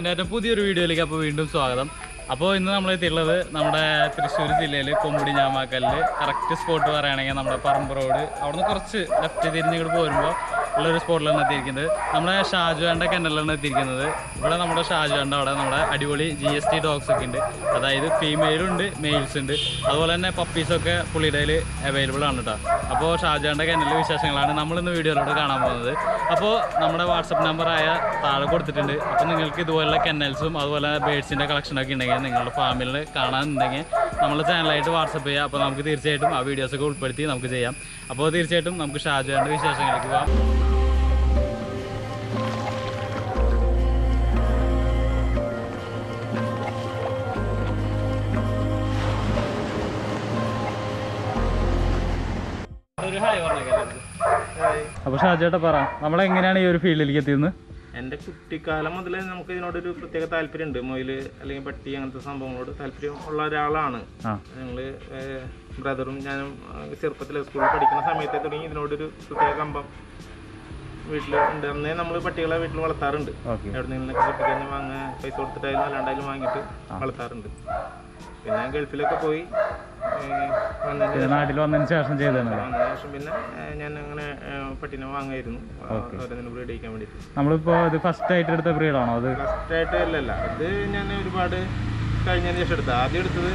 എൻ്റെ പുതിയൊരു വീഡിയോയിലേക്ക് അപ്പോൾ വീണ്ടും സ്വാഗതം അപ്പോൾ ഇന്ന് നമ്മൾ എത്തിയിട്ടുള്ളത് നമ്മുടെ തൃശ്ശൂർ ജില്ലയിൽ കൊമ്പുടി ഞാമാക്കലിൽ കറക്റ്റ് സ്പോട്ട് പറയുകയാണെങ്കിൽ നമ്മുടെ പറമ്പ് റോഡ് അവിടുന്ന് കുറച്ച് ലെഫ്റ്റ് തിരിഞ്ഞ് ഇങ്ങോട്ട് പോരുമ്പോൾ ഉള്ളൊരു സ്പോട്ടിലാണ് എത്തിയിരിക്കുന്നത് നമ്മുടെ ഷാജുവാൻ്റെ കെന്നലാണ് എത്തിയിരിക്കുന്നത് ഇവിടെ നമ്മുടെ ഷാജുവാൻ്റെ അവിടെ നമ്മുടെ അടിപൊളി ജി എസ് ടി ഡോഗ്സ് ഒക്കെ ഉണ്ട് അതായത് ഫീമെയിലും ഉണ്ട് മെയിൽസ് ഉണ്ട് അതുപോലെ തന്നെ പപ്പീസൊക്കെ പുള്ളിയുടെ കയ്യിൽ അവൈലബിൾ ആണ് കേട്ടോ അപ്പോൾ ഷാജുവാൻ്റെ കെന്നലിലെ വിശേഷങ്ങളാണ് നമ്മളിന്ന് വീഡിയോയിലൂടെ കാണാൻ പോകുന്നത് അപ്പോൾ നമ്മുടെ വാട്സപ്പ് നമ്പറായ താഴെ കൊടുത്തിട്ടുണ്ട് അപ്പോൾ നിങ്ങൾക്ക് ഇതുപോലുള്ള കെന്നൽസും അതുപോലെ ബേഡ്സിൻ്റെ കളക്ഷനൊക്കെ ഉണ്ടെങ്കിൽ നിങ്ങളുടെ ഫാമിൽ കാണാനുണ്ടെങ്കിൽ നമ്മുടെ ചാനലായിട്ട് വാട്സപ്പ് ചെയ്യുക അപ്പോൾ നമുക്ക് തീർച്ചയായിട്ടും ആ വീഡിയോസൊക്കെ ഉൾപ്പെടുത്തി നമുക്ക് ചെയ്യാം അപ്പോൾ തീർച്ചയായിട്ടും നമുക്ക് ഷാജുവാൻ്റെ വിശേഷങ്ങളിലേക്ക് പോകാം ഒരു ഹായ് പറഞ്ഞേക്കാം അപ്പോൾ ഷാജുവേട്ട പറ നമ്മളെങ്ങനെയാണ് ഈ ഒരു ഫീൽഡിലേക്ക് എത്തിയത് എൻ്റെ കുട്ടിക്കാലം മുതൽ നമുക്ക് ഇതിനോടൊരു പ്രത്യേക താല്പര്യമുണ്ട് മൊയില് അല്ലെങ്കിൽ പട്ടി അങ്ങനത്തെ സംഭവങ്ങളോട് താല്പര്യം ഉള്ള ഒരാളാണ് ആ ഞങ്ങൾ ബ്രദറും ഞാനും ചെറുപ്പത്തിൽ സ്കൂളിൽ പഠിക്കുന്ന സമയത്തെ തുടങ്ങി ഇതിനോടൊരു പ്രത്യേക കമ്പം വീട്ടിൽ ഉണ്ട് അന്നേ നമ്മൾ പട്ടികളെ വീട്ടിൽ വളർത്താറുണ്ട് ഓക്കെ എവിടെ നിന്നൊക്കെ കിട്ടിക്കഴിഞ്ഞാൽ വാങ്ങാൻ പൈസ കൊടുത്തിട്ടായാലും അല്ലാണ്ടായാലും വാങ്ങിയിട്ട് വളർത്താറുണ്ട് പിന്നെ ഗൾഫിലൊക്കെ പോയി ഏഹ്, വന്നതിന് പിന്നെ നാട്ടിൽ വന്നതിന് ശേഷം ചെയ്തതാണ് വന്നതിന് ശേഷം പിന്നെ ഏഹ്, ഞാൻ അങ്ങനെ ഏഹ്, പട്ടീനെ വാങ്ങായിരുന്നു ഓരോന്നിനും ബ്രീഡ് ചെയ്യിക്കാൻ വേണ്ടിയിട്ട് നമ്മളിപ്പോൾ ഇത് ഫസ്റ്റ് ആയിട്ട് എടുത്ത ബ്രീഡാണോ അത് ഫസ്റ്റ് ആയിട്ട് അല്ലല്ല ഇത് ഞാൻ ഒരുപാട് കഴിഞ്ഞതിന് ശേഷം എടുത്തത് ആദ്യം എടുത്തത്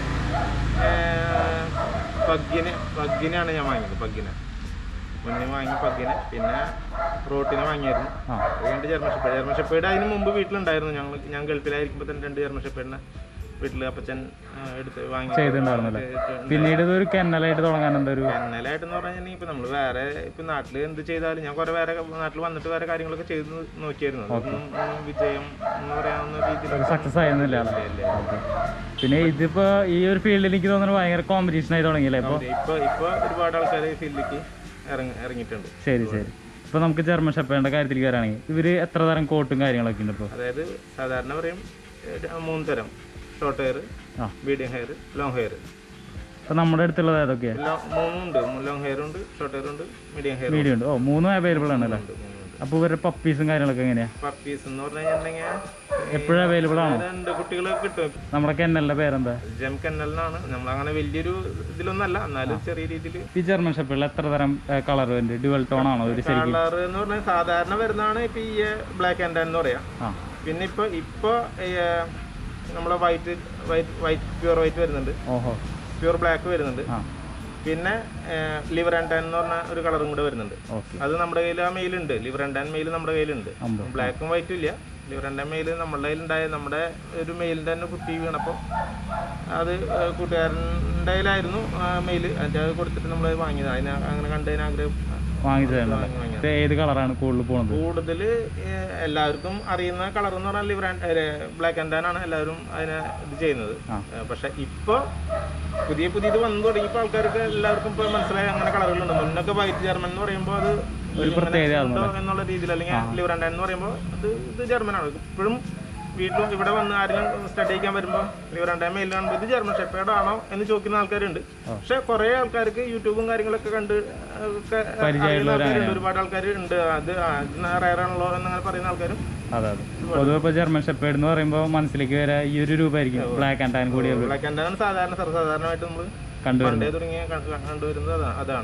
പഗ്ഗിന് പഗ്ഗിനാണ് ഞാൻ വാങ്ങിയത് പഗ്ഗിനെ മുന്നേ വാങ്ങി പഗ്ഗിനെ പിന്നെ റോട്ടിനെ വാങ്ങിയായിരുന്നു ആ അത് കഴിഞ്ഞിട്ട് ജർമ്മൻ ഷെപ്പേഡ് ജർമ്മൻ ഷെപ്പേഡ് അതിന് മുമ്പ് വീട്ടിലുണ്ടായിരുന്നു ഞങ്ങൾ ഞാൻ ഗൾഫിലായിരിക്കുമ്പോൾ തന്നെ രണ്ട് ജർമ്മൻ ഷെപ്പേഡിനെ വീട്ടിൽ അപ്പച്ചൻ ആ, എടുത്ത് വാങ്ങി ചെയ്തിട്ടുണ്ടായിരുന്നല്ലേ ചെയ്തിട്ട് പിന്നീട് ഇത് ഒരു കെന്നലായിട്ട് തുടങ്ങാൻ എന്താ ഒരു എന്നലായിട്ടെന്ന് പറഞ്ഞാൽ ഇപ്പൊ നമ്മള് വേറെ ഇപ്പൊ നാട്ടില് എന്ത് ചെയ്താലും ഞാൻ കുറെ വേറെ നാട്ടിൽ വന്നിട്ട് വേറെ കാര്യങ്ങളൊക്കെ ചെയ്ത് നോക്കിയായിരുന്നു അതൊന്നും ഒന്നും വിജയം എന്ന് പറയാവുന്ന രീതിയിൽ സക്സസ് ആയിരുന്നില്ല ഓക്കെ പിന്നെ ഇതിപ്പോ ഈ ഒരു ഫീൽഡിൽ എനിക്ക് തോന്നുന്നു ഭയങ്കര കോമ്പറ്റീഷൻ ആയി തുടങ്ങിയില്ലേ ഇപ്പൊ ഇപ്പൊ ഇപ്പൊ ഒരുപാട് ആൾക്കാർ ഈ ഫീൽഡിലേക്ക് ഇറങ്ങി ഇറങ്ങിയിട്ടുണ്ട് ശരി ശരി ഇപ്പൊ നമുക്ക് ജർമ്മൻ ഷെപ്പേന്റെ കാര്യത്തിലേക്ക് വരാണെങ്കിൽ ഇവര് എത്ര തരം കോട്ടും കാര്യങ്ങളൊക്കെ ഉണ്ട് ഇപ്പൊ അതായത് സാധാരണ പറയും ഏ, ര- മൂന്ന് തരം ഷോർട്ട് ഹെയർ ആ. മീഡിയം ഹെയർ ലോങ് ഹെയർ ഇപ്പൊ നമ്മുടെ അടുത്തുള്ളത് ഏതൊക്കെയാ മൂന്നുണ്ട് ലോങ് ഹെയർ ഉണ്ട് ഷോർട്ട് ഹെയർ ഉണ്ട് മീഡിയം ഹെയർ മീഡിയം ഉണ്ട് ഓ മൂന്നും അവൈലബിൾ ആണല്ലേ ഉണ്ട് മൂന്നുണ്ട് അപ്പൊ ഇവരുടെ പപ്പീസും കാര്യങ്ങളൊക്കെ എങ്ങനെയാ പപ്പീസ് എന്ന് പറഞ്ഞു കഴിഞ്ഞിട്ടുണ്ടെങ്കിൽ എപ്പോഴും അവൈലബിൾ ആണോ രണ്ട് കുട്ടികളൊക്കെ കിട്ടും നമ്മുടെ കെന്നലിന്റെ പേരെന്താ ജം കെന്നലിനാണ് നമ്മളങ്ങനെ വലിയൊരു ഇതിലൊന്നല്ല എന്നാലും ചെറിയ രീതിയിൽ ഈ ജർമ്മൻ ഷെപ്പേഡിൽ എത്ര തരം കളർ ഉണ്ട് ഡ്യുവൽ ടോൺ ആണോ ഒരു ശരിക്കും കളർ എന്ന് പറഞ്ഞാൽ സാധാരണ വരുന്നതാണ് ഇപ്പൊ ഈ ബ്ലാക്ക് ആൻഡ് എന്ന് പറയാം ആ പിന്നെ ഇപ്പൊ ഇപ്പൊ ഈ, ഏർ, നമ്മളെ white white white pure white വരുന്നുണ്ട് ഓഹോ പ്യൂർ ബ്ലാക്ക് വരുന്നുണ്ട് ആ പിന്നെ ലിവർ ആൻഡ് ടാൻ എന്ന് പറഞ്ഞ ഒരു കളറും കൂടെ വരുന്നുണ്ട് ഓക്കെ അത് നമ്മുടെ കയ്യിൽ ആ മെയിലുണ്ട് ലിവർ ആൻഡ് ടാൻ മെയിൽ നമ്മുടെ കയ്യിലുണ്ട് അമ്പോ ബ്ലാക്കും വൈറ്റും ഇല്ല ലിവർ ആൻഡ് ടാൻ മെയിൽ നമ്മുടെ കയ്യിലുണ്ടായ നമ്മുടെ ഒരു മെയിലിൻ്റെ തന്നെ കുട്ടി വീണപ്പോൾ അത് ഏർ, കൂട്ടുകാരൻ്റെ കയ്യിലായിരുന്നു മെയിൽ അത് കൊടുത്തിട്ട് നമ്മൾ വാങ്ങിയത് അതിന് അങ്ങനെ കണ്ടതിന് ആഗ്രഹം വാങ്ങിച്ചതാണ് വാങ്ങി വാങ്ങിയത് ഇത് ഏത് കളറാണ് കൂടുതൽ പോണത് കൂടുതൽ എല്ലാവർക്കും അറിയുന്ന കളർ എന്ന് പറഞ്ഞാൽ ലിവർ ബ്ലാക്ക് ആൻഡ് ടാൻ ആണ് എല്ലാവരും അതിനെ ഇത് ചെയ്യുന്നത് ആ. ഏഹ് പക്ഷെ ഇപ്പൊ പുതിയ പുതിയത് വന്നു തുടങ്ങിയപ്പോൾ ആൾക്കാർക്ക് എല്ലാവർക്കും ഇപ്പൊ മനസ്സിലായി അങ്ങനെ കളറുകളുണ്ട് മുന്നൊക്കെ വൈറ്റ് ജർമ്മൻ എന്ന് പറയുമ്പോൾ അത് ഒരു പ്രത്യേകത ഉണ്ടോ എന്നുള്ള രീതിയിൽ അല്ലെങ്കിൽ ലിവർ ആൻഡ് ടാൻ എന്ന് പറയുമ്പോൾ അത് ഇത് ജർമ്മനാണ് ഇപ്പോഴും വീട്ടിലും ഇവിടെ വന്ന് ആരെങ്കിലും സ്റ്റഡി ചെയ്യാൻ വരുമ്പോൾ ലിവർ ആൻഡ് ടാൻ മെയിൽ കാണുമ്പോൾ ഇത് ജർമ്മൻ ഷെപ്പേഡ് ആണോ എന്ന് ചോദിക്കുന്ന ആൾക്കാരുണ്ട് പക്ഷെ കുറെ ആൾക്കാർക്ക് യൂട്യൂബും കാര്യങ്ങളൊക്കെ കണ്ട് ഏഹ് ഒക്കെ അറിയുന്ന ആൾക്കാരുണ്ട് ഒരുപാട് ആൾക്കാർ ഉണ്ട് അത് റയറാണല്ലോ എന്നങ്ങനെ പറയുന്ന ആൾക്കാരും അതെ അതെ പൊതുവെ ഇപ്പൊ ജർമ്മൻ ഷെപ്പേഡ് എന്ന് പറയുമ്പോൾ മനസ്സിലേക്ക് വരാ ഈ ഒരു രൂപ ആയിരിക്കും ബ്ലാക്ക് ആൻഡ് ടാൻ കൂടി ബ്ലാക്ക് ആൻഡ് ടാൻ സാധാരണ സർവ്വസാധാരണമായിട്ട് നമ്മൾ കണ്ടുവരുന്നത് പണ്ടേ തുടങ്ങിയ ക- ക- കണ്ടുവരുന്നത് അതാ- അതാണ്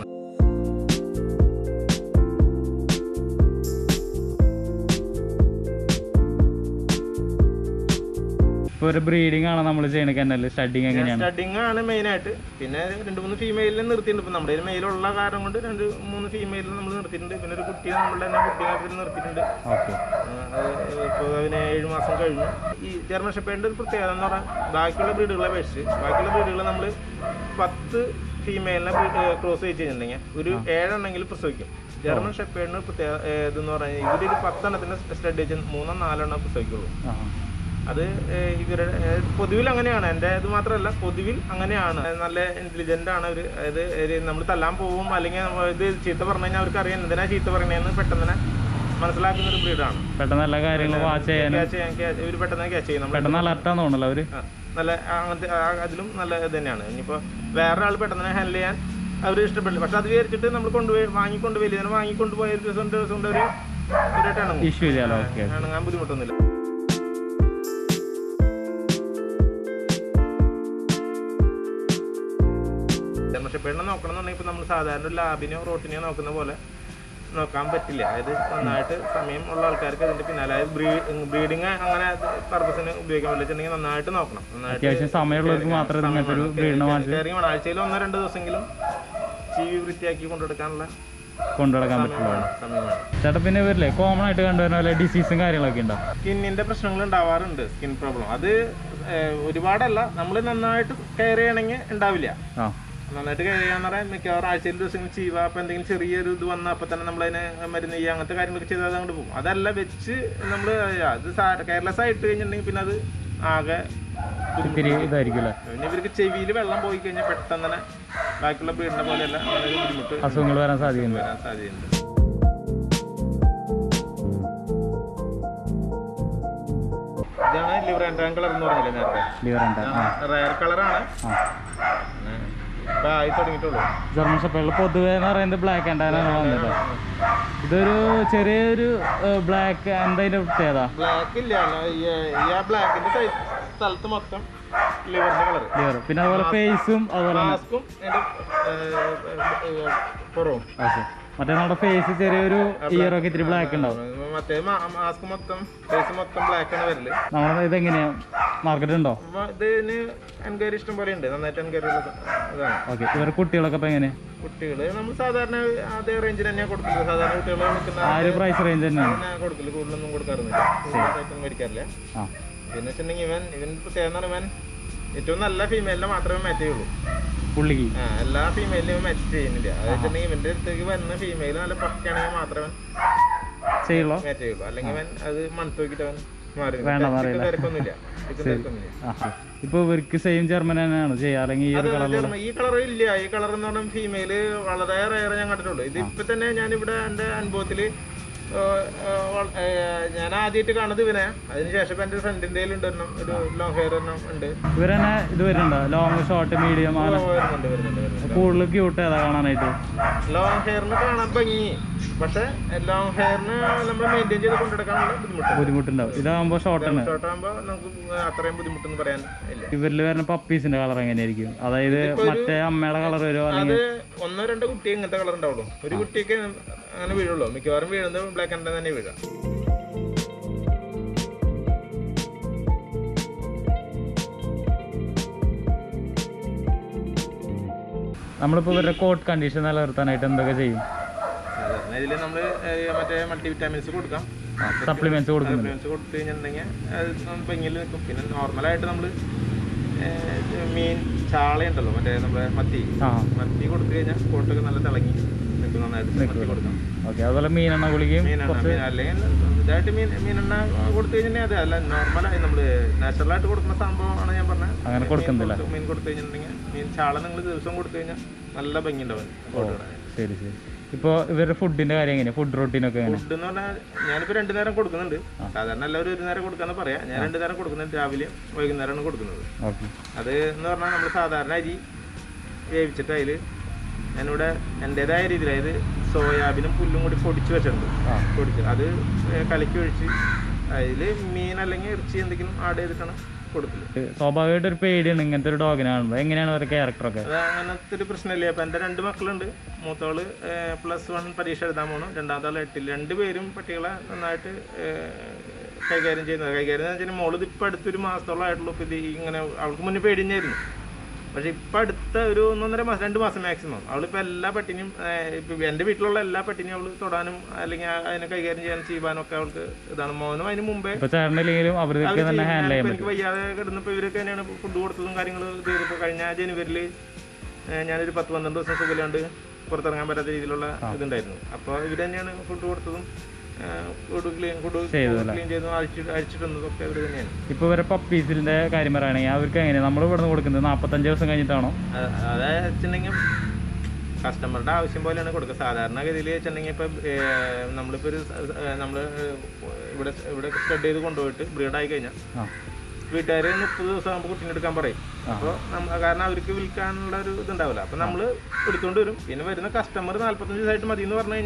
ഇപ്പൊ ഒരു ബ്രീഡിംഗ് ആണ് നമ്മൾ ചെയ്യണ കെന്നല് സ്റ്റഡിങ് എങ്ങനെയാണ് സ്റ്റഡിങ് ആണ് മെയിൻ ആയിട്ട് പിന്നെ രണ്ട് മൂന്ന് ഫീമെയിലിനെ നിർത്തിയിട്ടുണ്ട് ഇപ്പൊ നമ്മുടെ മെയിലുള്ള കാരണം കൊണ്ട് രണ്ട് മൂന്ന് ഫീമെയിലിനെ നമ്മൾ നിർത്തിയിട്ടുണ്ട് പിന്നെ ഒരു കുട്ടിയെ നമ്മളുടെ തന്നെ കുട്ടിയെ നിർത്തിയിട്ടുണ്ട് ഓക്കെ ഇപ്പോൾ അതിന് ഏഴ് മാസം കഴിഞ്ഞു ഈ ജർമ്മൻ ഷെപ്പേഡിൻ്റെ ഒരു പ്രത്യേകത എന്ന് പറഞ്ഞാൽ ബാക്കിയുള്ള ബ്രീഡുകളെ അപേക്ഷിച്ച് ബാക്കിയുള്ള ബ്രീഡുകൾ നമ്മൾ പത്ത് ഫീമെയിലിനെ ക്രോസ് ചെയ്ത് കഴിഞ്ഞിട്ടുണ്ടെങ്കിൽ ഒരു ഏഴെണ്ണെങ്കിലും പ്രസവിക്കും ജർമ്മൻ ഷെപ്പേഡിന് പ്രത്യേക ഏർ ഇതെന്ന് പറഞ്ഞാൽ ഇവരൊരു പത്തെണ്ണത്തിന് സ്റ്റഡ് വെച്ച് മൂന്നോ നാലെണ്ണം പ്രസവിക്കുള്ളൂ അത് ഏഹ്, ഇവരുടെ ഏഹ്, പൊതുവിൽ അങ്ങനെയാണ് എൻ്റെ ഇത് മാത്രമല്ല പൊതുവിൽ അങ്ങനെയാണ് നല്ല ഇന്റലിജന്റ് ആണ് അവർ അതായത് നമ്മൾ തല്ലാൻ പോവും അല്ലെങ്കിൽ നമ്മ ഇത് ചീത്ത പറഞ്ഞു കഴിഞ്ഞാൽ അവർക്ക് അറിയാം എന്തിനാ ചീത്ത പറയണേന്ന് പെട്ടെന്ന് തന്നെ മനസ്സിലാക്കുന്ന ഒരു ബ്രീഡാണ് പെട്ടെന്ന് എല്ലാ കാര്യങ്ങളും വാച്ച് ചെയ്യാനും ക്യാച്ച് ചെയ്യാൻ ക്യാച്ച് ഇവർ പെട്ടെന്ന് ക്യാച്ച് ചെയ്യും നമ്മൾ പെട്ടെന്ന് അലർട്ടാന്ന് തോന്നുന്നല്ലോ അവര് നല്ല അങ്ങനത്തെ ആ- അതിലും നല്ല ഇത് തന്നെയാണ് ഇനിയിപ്പോൾ വേറെ ആൾ പെട്ടെന്ന് ഹാൻഡിൽ ചെയ്യാൻ അവർ ഇഷ്ടപ്പെടില്ല പക്ഷെ അത് വിചാരിച്ചിട്ട് നമ്മൾ കൊണ്ടുപോയി വാങ്ങിക്കൊണ്ട് വലിയ വാങ്ങിക്കൊണ്ട് പോയ ഒരു ദിവസം രണ്ട് ദിവസം കൊണ്ട് അവർ ഇവരായിട്ട് ഇണങ്ങും ഇഷ്യൂ ഇല്ലല്ലോ ഓക്കെ ഇണങ്ങാൻ ബുദ്ധിമുട്ടൊന്നുമില്ല പെണ്ണ് നോക്കണമെന്നുണ്ടെങ്കിൽ ഇപ്പൊ നമ്മൾ സാധാരണ ഒരു ലാബിനെയോ റോട്ടിനെയോ നോക്കുന്ന പോലെ നോക്കാൻ പറ്റില്ല അതായത് നന്നായിട്ട് സമയം ഉള്ള ആൾക്കാർക്ക് അതിന്റെ പിന്നാലെ അതായത് ബ്രീഡിങ് അങ്ങനെ പർപ്പസിന് ഉപയോഗിക്കാൻ പറ്റില്ലെന്നുണ്ടെങ്കിൽ നന്നായിട്ട് നോക്കണം നന്നായിട്ട് അത്യാവശ്യം സമയമുള്ളവർക്ക് മാത്രമേ ഇങ്ങനത്തെ ഒരു ബ്രീഡിനെ വാങ്ങിച്ച് കയറി വേണം ആഴ്ചയിൽ ഒന്നോ രണ്ടോ ദിവസമെങ്കിലും ചീവി വൃത്തിയാക്കി കൊണ്ടുനടക്കാനുള്ള കൊണ്ടുനടക്കാൻ പറ്റുള്ളൂ വേണം സമയം വേണം ചേട്ടാ പിന്നെ ഇവരില്ലേ കോമൺ ആയിട്ട് കണ്ടുവരുന്ന പോലെ ഡിസീസും കാര്യങ്ങളൊക്കെ ഉണ്ടോ സ്കിന്നിന്റെ പ്രശ്നങ്ങൾ ഉണ്ടാവാറുണ്ട് സ്കിൻ പ്രോബ്ലം അത് ഏഹ്, ഒരുപാടല്ല നമ്മൾ നന്നായിട്ട് കെയർ ചെയ്യണമെങ്കിൽ ഉണ്ടാവില്ല ആ നന്നായിട്ട് കെയർ ചെയ്യാന്ന് പറയാൻ മിക്കവാറും ആഴ്ചയിൽ ദിവസം ചെയ്യുക അപ്പൊ എന്തെങ്കിലും ചെറിയൊരു ഇത് വന്നാൽ അപ്പൊ തന്നെ നമ്മൾ അതിനെ മരുന്ന് ചെയ്യുക അങ്ങനത്തെ കാര്യങ്ങളൊക്കെ ചെയ്താൽ അങ്ങോട്ട് പോകും അതല്ല വെച്ച് നമ്മൾ അത് കെയർലെസ് ആയിട്ട് കഴിഞ്ഞിട്ടുണ്ടെങ്കിൽ പിന്നെ അത് ആകെ ഇത്തിരി ഇതായിരിക്കും അല്ലേ പിന്നെ ഇവർക്ക് ചെവിയിൽ വെള്ളം പോയി കഴിഞ്ഞാൽ പെട്ടെന്ന് തന്നെ ബാക്കിയുള്ള ബ്രീഡിനെ പോലെയല്ല അങ്ങനെ ഒരു ബുദ്ധിമുട്ട് അസുഖങ്ങൾ വരാൻ സാധ്യതയുണ്ട് വരാൻ സാധ്യതയുണ്ട് ഇതാണ് ലിവർ ആൻഡ് കളർ എന്ന് പറഞ്ഞില്ലേ നേരത്തെ ലിവർ ഉണ്ട് ആ റയർ കളറാണ് ആ ഇപ്പൊ ആയി തുടങ്ങിയിട്ടുള്ളൂ ജർമ്മൻ ഷെപ്പേർഡിൽ പൊതുവേ എന്ന് പറയുന്നത് ബ്ലാക്ക് ആൻഡ് ആണ് വന്നത് ഇതൊരു ചെറിയൊരു ബ്ലാക്ക് എന്താ അതിന്റെ പ്രത്യേകത ബ്ലാക്ക് ഇല്ല അല്ല, ഈ ഈ ആ ബ്ലാക്കിന്റെ സൈസ് സ്ഥലത്ത് മൊത്തം ലിവറിന്റെ കളർ ലിവർ പിന്നെ അതുപോലെ ഫേസും അതുപോലെ തന്നെ മാസ്കും അതിന്റെ പുറവും ഓക്കെ മറ്റേ നമ്മുടെ ഫേസ് ചെറിയൊരു ഇയറൊക്കെ ഇത്തിരി ബ്ലാക്ക് ഉണ്ടാവും മറ്റേ മാസ്ക് മൊത്തം ഫേസ് മൊത്തം ബ്ലാക്ക് ആണ് വരല് നമ്മുടെ ഇതെങ്ങനെയാ മാർക്കറ്റ് ഉണ്ടോ അപ്പൊ ഇതിന് എൻക്വയറി ഇഷ്ടം പോലെ ഉണ്ട് നന്നായിട്ട് എൻക്വയറി ഉള്ള ഇതാണ് ഓക്കെ ഇവരെ കുട്ടികളൊക്കെ ഇപ്പൊ എങ്ങനെ കുട്ടികള് നമ്മൾ സാധാരണ അതേ റേഞ്ചിൽ തന്നെയാണ് കൊടുക്കുന്നത് സാധാരണ കുട്ടികൾ നിൽക്കുന്ന ആ ഒരു പ്രൈസ് റേഞ്ച് തന്നെയാണ് ഞാൻ കൊടുക്കില്ല കൂടുതലൊന്നും കൊടുക്കാറൊന്നുമില്ല കൂടുതലായിട്ടൊന്നും മേടിക്കാറില്ല ആ പിന്നെ വെച്ചിട്ടുണ്ടെങ്കിൽ ഇവൻ ഇവൻ പ്രത്യേകം എന്ന് പറഞ്ഞാൽ ഇവൻ ഏറ്റവും നല്ല ഫീമെയിലിനെ മാത്രമേ മാച്ച് ചെയ്യുള്ളൂ പുള്ളിക്ക് ആ, എല്ലാ ഫീമെയിലിനും മാച്ച് ചെയ്യുന്നില്ല അത് വെച്ചിട്ടുണ്ടെങ്കിൽ ഇവന്റെ അടുത്തേക്ക് വരുന്ന ഫീമെയിൽ നല്ല പക്കയാണെങ്കിൽ മാത്രമേ ചെയ്യുള്ളോ മാച്ച് ചെയ്യുള്ളൂ അല്ലെങ്കിൽ അവൻ അത് മണത്ത് നോക്കിയിട്ട് അവൻ മാറി വേണ്ട, മാറിയില്ല. തിരക്കൊന്നുമില്ല ഇത് തിരക്കൊന്നുമില്ല ആ ഇപ്പൊ ഇവർക്ക് സെയിം ജർമ്മൻ തന്നെയാണ് ചെയ്യുക അല്ലെങ്കിൽ ഈ ഒരു കളർ ചെറുപ്പം- ഈ കളർ ഇല്ല ഈ കളർ എന്ന് പറഞ്ഞാൽ ഫീമെയില് വളരെ റയർ ഞാൻ കണ്ടിട്ടുള്ളൂ ഇത് ഇപ്പൊ തന്നെ ഞാൻ ഇവിടെ എന്റെ അനുഭവത്തില് ഏ, ഏ, വള- ഏ, ഞാൻ ആദ്യമായിട്ട് കാണുന്നത് ഇവനെ അതിനുശേഷം ഇപ്പൊ എന്റെ ഫ്രണ്ടിന്റെ ഉണ്ട് ഒരെണ്ണം ഒരു ലോങ് ഹെയർ ഒരെണ്ണം ഉണ്ട് ഇവർ തന്നെ ഇത് വരുന്നുണ്ടോ ലോങ് ഷോർട്ട് മീഡിയം അങ്ങനെ വരുന്നുണ്ട് വരുന്നുണ്ട് വരുന്നുണ്ട് കൂടുതൽ ക്യൂട്ട് ഏതാ കാണാനായിട്ട് ലോങ് ഹെയറിന് കാണാൻ ഭംഗി പക്ഷെ ലോങ് ഹെയറിന് നമ്മൾ മെയിൻറ്റെയിൻ ചെയ്ത് കൊണ്ടെടുക്കാനുള്ള ബുദ്ധിമുട്ട് ബുദ്ധിമുട്ടുണ്ടാവും ഇതാകുമ്പോ ഷോർട്ട് തന്നെ ഷോർട്ട് ആകുമ്പോൾ നമുക്ക് അത്രയും ബുദ്ധിമുട്ടൊന്നും പറയാൻ ഇല്ല ഇവരിൽ വരുന്ന പപ്പീസിന്റെ കളർ എങ്ങനെയായിരിക്കും അതായത് മറ്റേ അമ്മയുടെ കളർ വരുമോ അല്ലെങ്കിൽ അത് ഒന്നോ രണ്ടോ കുട്ടി ഇങ്ങനത്തെ കളർ ഉണ്ടാവുള്ളൂ ഒരു കുട്ടിയൊക്കെ അങ്ങനെ വീഴുള്ളൂ മിക്കവാറും വീഴുന്നത് ബ്ലാക്ക് ആൻഡ് തന്നെ വീഴാം നമ്മളിപ്പോ ഇവരുടെ കോട്ട് കണ്ടീഷൻ നിലനിർത്താനായിട്ട് എന്തൊക്കെ ചെയ്യും സാധാരണ ഇതിൽ നമ്മൾ മറ്റേ മൾട്ടി വിറ്റാമിൻസ് കൊടുക്കാം സപ്ലിമെന്റ്സ് കൊടുക്കുന്നുണ്ട് സപ്ലിമെന്റ്സ് കൊടുത്തു കഴിഞ്ഞിട്ടുണ്ടെങ്കിൽ അത് ഭംഗിയിൽ നിൽക്കും പിന്നെ നോർമലായിട്ട് നമ്മൾ മീൻ ചാളയുണ്ടല്ലോ മറ്റേ നമ്മുടെ മത്തി ആ മത്തി കൊടുത്തു കഴിഞ്ഞാൽ കോട്ടൊക്കെ നല്ല തിളങ്ങി നിൽക്കും നന്നായിട്ട് മത്തി കൊടുക്കാം ഓക്കെ അതുപോലെ മീനെണ്ണ ഗുളികയും മീനെണ്ണ മീൻ അല്ലെങ്കിൽ ഇതായിട്ട് മീൻ മീനെണ്ണ കൊടുത്തു കഴിഞ്ഞാൽ അത് അല്ല നോർമലായി നമ്മൾ നാച്ചുറലായിട്ട് കൊടുക്കുന്ന സംഭവമാണ് ഞാൻ പറഞ്ഞത് അങ്ങനെ കൊടുക്കുന്നില്ല കൊടുത്ത് മീൻ കൊടുത്തു കഴിഞ്ഞിട്ടുണ്ടെങ്കിൽ മീൻ ചാള നിങ്ങൾ ദിവസം കൊടുത്തു കഴിഞ്ഞാൽ നല്ല ഭംഗി ഉണ്ടാവും കോട്ട് ഇടാൻ. ശരി ശരി ഇപ്പോൾ ഇവരുടെ ഫുഡിന്റെ കാര്യം എങ്ങനെയാ ഫുഡ് റൊട്ടീനൊക്കെ എങ്ങനെ ഫുഡ് എന്ന് പറഞ്ഞാൽ ഞാനിപ്പോ രണ്ടു നേരം കൊടുക്കുന്നുണ്ട് സാധാരണ എല്ലാവരും ഒരു നേരം കൊടുക്കാന്ന് പറയാം ഞാൻ രണ്ടു നേരം കൊടുക്കുന്നുണ്ട് രാവിലെ വൈകുന്നേരമാണ് കൊടുക്കുന്നത് ഓക്കെ അത് എന്ന് പറഞ്ഞാൽ നമ്മൾ സാധാരണ അരി വേവിച്ചിട്ട് അതിൽ ഞാനിവിടെ എൻ്റെതായ രീതിയിൽ അതായത് സോയാബീനും പുല്ലും കൂടി പൊടിച്ച് വെച്ചിട്ടുണ്ട് ആ പൊടിച്ച് അത് ഏ, കലക്കി ഒഴിച്ച് അതിൽ മീൻ അല്ലെങ്കിൽ ഇറച്ചി എന്തെങ്കിലും ആഡ് ചെയ്തിട്ടാണ് കൊടുക്കല് സ്വാഭാവികമായിട്ട് ഒരു പേടിയാണ് ഇങ്ങനത്തെ ഒരു ഡോഗിനെ കാണുമ്പോൾ എങ്ങനെയാണ് അവരുടെ ക്യാരക്ടറൊക്കെ അത് അങ്ങനത്തെ ഒരു പ്രശ്നമില്ല അപ്പം എൻ്റെ രണ്ട് മക്കളുണ്ട് മൂത്തവള് പ്ലസ് വൺ പരീക്ഷ എഴുതാൻ പോകണം രണ്ടാമത്തെ ആൾ എട്ടിൽ രണ്ടുപേരും പട്ടികളെ നന്നായിട്ട് ഏ, കൈകാര്യം ചെയ്യുന്നത് കൈകാര്യം എന്ന് വെച്ചാൽ മോള് ഇപ്പം അടുത്തൊരു മാസത്തോളം ആയിട്ടുള്ളൂ ഇപ്പം ഇത് ഇങ്ങനെ അവൾക്ക് മുന്നേ പേടിഞ്ഞായിരുന്നു പക്ഷെ ഇപ്പം അടുത്ത ഒരു ഒന്നൊന്നര മാസം രണ്ട് മാസം മാക്സിമം അവളിപ്പോൾ എല്ലാ പട്ടിനെയും ഇപ്പം എൻ്റെ വീട്ടിലുള്ള എല്ലാ പട്ടിനെയും അവൾ തൊടാനും അല്ലെങ്കിൽ അതിനെ കൈകാര്യം ചെയ്യാനും ചെയ്യാനും ഒക്കെ അവൾക്ക് ഇതാണ് മോനും അതിന് മുമ്പേ ഇപ്പൊ ചേട്ടനില്ലെങ്കിലും അവർക്ക് തന്നെ ഹാൻഡിൽ ചെയ്യാൻ ഇപ്പൊ എനിക്ക് വയ്യാതെ കിടന്നപ്പോൾ ഇവരൊക്കെ തന്നെയാണ് ഫുഡ് കൊടുത്തതും കാര്യങ്ങളും ചെയ്തപ്പോൾ കഴിഞ്ഞ ജനുവരിയിൽ ഞാനൊരു പത്ത് പന്ത്രണ്ട് ദിവസം സുഖമില്ലാണ്ട് പുറത്തിറങ്ങാൻ പറ്റാത്ത രീതിയിലുള്ള ഇതുണ്ടായിരുന്നു അപ്പോൾ ഇവർ തന്നെയാണ് ഫുഡ് കൊടുത്തതും ഫുഡ് ക്ലീൻ ഫുഡ് ക്ലീൻ ചെയ്തതും അഴിച്ചു അഴിച്ചിട്ടുന്നതും ഒക്കെ ഇവർ തന്നെയാണ് ഇപ്പൊ ഇവരെ പപ്പീസിന്റെ കാര്യം പറയുകയാണെങ്കിൽ അവർക്ക് എങ്ങനെയാ നമ്മൾ ഇവിടുന്ന് കൊടുക്കുന്നത് നാപ്പത്തഞ്ച് ദിവസം കഴിഞ്ഞിട്ടാണോ അത് അതായത് വെച്ചിട്ടുണ്ടെങ്കിൽ കസ്റ്റമറുടെ ആവശ്യം പോലെയാണ് കൊടുക്കുക സാധാരണഗതിയിൽ വെച്ചിട്ടുണ്ടെങ്കിൽ ഇപ്പം നമ്മളിപ്പോൾ ഒരു നമ്മൾ ഇവിടെ ഇവിടെ സ്പ്രെഡ് ചെയ്ത് കൊണ്ടുപോയിട്ട് ബ്രീഡായി കഴിഞ്ഞാൽ ആ വീട്ടുകാർ മുപ്പത് ദിവസം ആകുമ്പോൾ കുട്ടീനെ എടുക്കാൻ പറയും അപ്പോൾ കാരണം അവർക്ക് വിൽക്കാനുള്ള ഒരു ഇതുണ്ടാവില്ല അപ്പം നമ്മൾ എടുത്തുകൊണ്ട് വരും പിന്നെ വരുന്ന കസ്റ്റമർ നാല്പത്തഞ്ച് ദിവസമായിട്ട് മതി എന്ന് പറഞ്ഞു കഴിഞ്ഞാൽ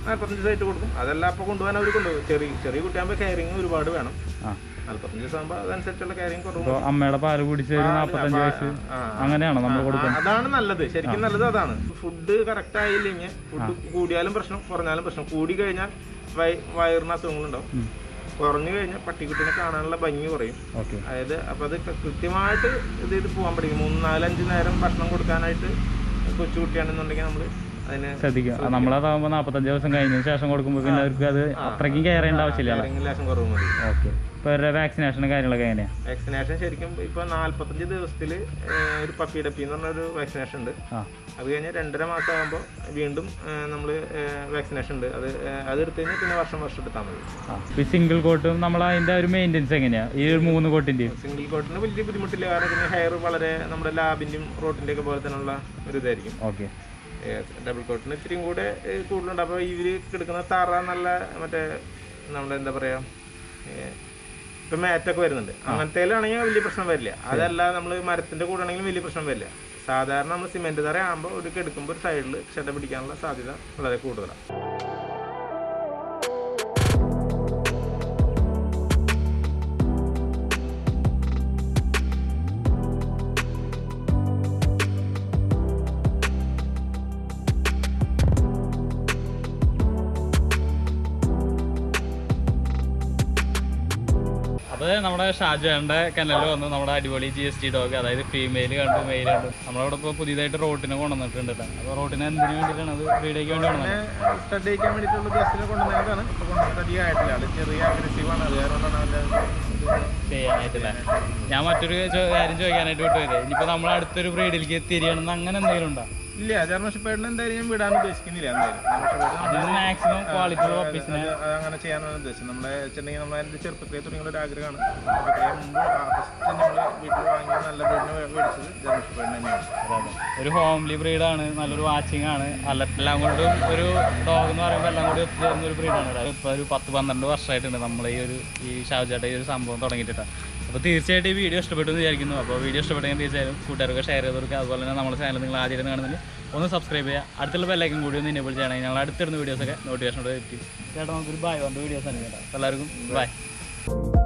നാൽപ്പത്തഞ്ച് ദിവസമായിട്ട് കൊടുക്കും അതെല്ലാം അപ്പോൾ കൊണ്ടുപോകാൻ അവർ കൊണ്ടുപോകും ചെറിയ ചെറിയ കുട്ടിയാകുമ്പോൾ കെയറിങ് ഒരുപാട് വേണം ആ നാൽപ്പത്തഞ്ച് ദിവസമാകുമ്പോൾ അതനുസരിച്ചുള്ള കെയറിങ് കുറവും ഇപ്പോൾ അമ്മയുടെ പാല് കുടിച്ച് ഒരു നാൽപ്പത്തഞ്ച് വയസ്സ് ആ. അങ്ങനെയാണോ നമ്മൾ കൊടുക്കുന്നത് ആ, അതാണ് നല്ലത് ശരിക്കും നല്ലത് അതാണ് ഫുഡ് കറക്റ്റ് ആയില്ലെങ്കിൽ ഫുഡ് കൂടിയാലും പ്രശ്നം കുറഞ്ഞാലും പ്രശ്നം കൂടി കഴിഞ്ഞാൽ വയ- വയറിന് അസുഖങ്ങളുണ്ടാവും ഉം. കുറഞ്ഞു കഴിഞ്ഞാൽ പട്ടിക്കുട്ടിനെ കാണാനുള്ള ഭംഗി കുറയും ഓക്കെ അതായത് അപ്പോൾ അത് ക- കൃത്യമായിട്ട് ഇത് ചെയ്ത് പോകാൻ പഠിക്കും മൂന്ന് നാലഞ്ച് നേരം ഭക്ഷണം കൊടുക്കാനായിട്ട് കൊച്ചുകുട്ടിയാണെന്നുണ്ടെങ്കിൽ നമ്മൾ അതിന് ശ്രദ്ധിക്കുക നമ്മളതാകുമ്പോൾ നാൽപ്പത്തഞ്ച് ദിവസം കഴിഞ്ഞതിന് ശേഷം കൊടുക്കുമ്പോൾ പിന്നെ അവർക്ക് അത് അത്രയ്ക്കും കെയർ ചെയ്യേണ്ട ആവശ്യമില്ല ഏതെങ്കിലും ലേശം കുറവ് മതി ഓക്കെ ഇപ്പോൾ അവരുടെ വാക്സിനേഷനും കാര്യങ്ങളൊക്കെ എങ്ങനെയാണ് വാക്സിനേഷൻ ശരിക്കും ഇപ്പോൾ നാൽപ്പത്തഞ്ച് ദിവസത്തിൽ ഒരു പപ്പി ഡപ്പി എന്ന് പറഞ്ഞൊരു വാക്സിനേഷൻ ഉണ്ട് ആ അത് കഴിഞ്ഞ് രണ്ടര മാസം ആകുമ്പോൾ വീണ്ടും നമ്മൾ വാക്സിനേഷൻ ഉണ്ട് അത് ഏഹ്, അത് എടുത്തു കഴിഞ്ഞാൽ പിന്നെ വർഷം വർഷം എടുത്താൽ മതി ആ ഈ സിംഗിൾ കോട്ടും നമ്മൾ അതിൻ്റെ ഒരു മെയിൻ്റെനൻസ് എങ്ങനെയാണ് ഈ ഒരു മൂന്ന് കോട്ടിൻ്റെയും സിംഗിൾ കോട്ടിന് വലിയ ബുദ്ധിമുട്ടില്ല കാരണം ഇതിന് ഹെയർ വളരെ നമ്മുടെ ലാബിൻ്റെയും റോട്ടിൻ്റെ ഒക്കെ പോലെ തന്നെയുള്ള ഒരു ഇതായിരിക്കും ഓക്കെ ഡബിൾ കോട്ടിന് ഇത്തിരിയും കൂടെ ഏഹ്, കൂടുതലുണ്ട് അപ്പോൾ ഇവർ എടുക്കുന്ന തറ നല്ല മറ്റേ നമ്മുടെ എന്താ പറയുക ഇപ്പം മാറ്റൊക്കെ വരുന്നുണ്ട് അങ്ങനത്തേലാണെങ്കിൽ വലിയ പ്രശ്നം വരില്ല അതല്ല നമ്മൾ മരത്തിൻ്റെ കൂടെ ആണെങ്കിലും വലിയ പ്രശ്നം വരില്ല സാധാരണ നമ്മൾ സിമെൻറ്റ് തറ ആകുമ്പോൾ ഒരു എടുക്കുമ്പോൾ ഒരു സൈഡിൽ ഷെഡ് പിടിക്കാനുള്ള സാധ്യത വളരെ കൂടുതലാണ് അപ്പോൾ നമ്മുടെ ഷാജാന്റെ കനലിൽ വന്ന് നമ്മുടെ അടിപൊളി ജി എസ് ടി ഡോഗ് അതായത് ഫീമെയിൽ കണ്ടു മെയിൽ കണ്ടു നമ്മളവിടെ ഇപ്പോൾ പുതിയതായിട്ട് റോട്ടിനെ കൊണ്ടുവന്നിട്ടുണ്ട് കേട്ടോ അപ്പോൾ റോട്ടിന് എന്തിനു വേണ്ടിയിട്ടാണ് അത് ബ്രീഡേക്ക് വേണ്ടി കൊണ്ടുവന്നത് സ്റ്റഡി ചെയ്യാൻ വേണ്ടിയിട്ടുള്ള ഉദ്ദേശത്തിൽ കൊണ്ടുവന്നതാണ് ഇപ്പോൾ കൊണ്ടുവന്നിട്ട് അധികം ആയിട്ടില്ല ആള് ചെറിയ അഗ്രസീവാണ് അത് കാരണമാണ് അവൻ്റെ ചെയ്യാനായിട്ടില്ല ഞാൻ മറ്റൊരു ചോ- കാര്യം ചോദിക്കാനായിട്ട് വിട്ടുപോയത് ഇനിയിപ്പോൾ നമ്മൾ അടുത്തൊരു ബ്രീഡിലേക്ക് തിരിയണമെന്ന് അങ്ങനെ എന്തെങ്കിലും ഉണ്ടോ ഇല്ല ജർമ്മൻഷിപ്പേഡിനെ എന്തായാലും ഞാൻ വിടാൻ ഉദ്ദേശിക്കുന്നില്ല എന്തായാലും ജർമ്മൻഷിപ്പേഡ് അതിന് മാക്സിമം ക്വാളിറ്റി ഉള്ള പപ്പീസിനെ അത് അത് അങ്ങനെ ചെയ്യാനാണ് ഉദ്ദേശം നമ്മളെ വെച്ചിട്ടുണ്ടെങ്കിൽ നമ്മൾ എൻ്റെ ചെറുപ്പത്തിലേ തുടങ്ങിയുള്ള ഒരു ആഗ്രഹമാണ് ചെറുപ്പത്തിലേ മുമ്പ് ഫസ്റ്റ് നമ്മൾ വീട്ടിൽ വാങ്ങിയ നല്ല വീടിനെ മേടിച്ചത് ജർമ്മൻഷിപ്പേഡിന് തന്നെയാണ് അതെ ഒരു ഹോംലി ബ്രീഡാണ് നല്ലൊരു വാച്ചിങ് ആണ് അല്ല എല്ലാം കൊണ്ടും ഒരു ഡോഗ് എന്ന് പറയുമ്പോൾ എല്ലാം കൂടി ഒത്തുചേർന്ന ഒരു ബ്രീഡാണ് ഇപ്പോൾ ഒരു പത്ത് പന്ത്രണ്ട് വർഷമായിട്ടുണ്ട് നമ്മൾ ഈ ഒരു ഈ ഷാവുചാട്ട ഈ ഒരു സംഭവം തുടങ്ങിയിട്ടാണ് അപ്പോൾ തീർച്ചയായിട്ടും ഈ വീഡിയോ ഇഷ്ടപ്പെട്ടു എന്ന് വിചാരിക്കുന്നു അപ്പോൾ വീഡിയോ ഇഷ്ടപ്പെട്ടെങ്കിൽ തീർച്ചയായും കൂട്ടുകാർക്ക് ഷെയർ ചെയ്ത് കൊടുക്കുക അതുപോലെ തന്നെ നമ്മുടെ ചാനൽ നിങ്ങൾ ആദ്യമായിട്ട് കാണുന്നെങ്കിൽ ഒന്ന് സബ്സ്ക്രൈബ് ചെയ്യുക അടുത്തുള്ള ബെല്ലൈക്കും കൂടി ഒന്ന് ഇനേബിൾ ചെയ്യണമെങ്കിൽ ഞങ്ങൾ അടുത്തിടുന്ന വീഡിയോസൊക്കെ നോട്ടിഫിക്കേഷനോട് എത്തി ചേട്ടാ നമുക്കൊരു ബൈ പറഞ്ഞ വീഡിയോസ് ആണ് കേട്ടോ എല്ലാവർക്കും ബൈ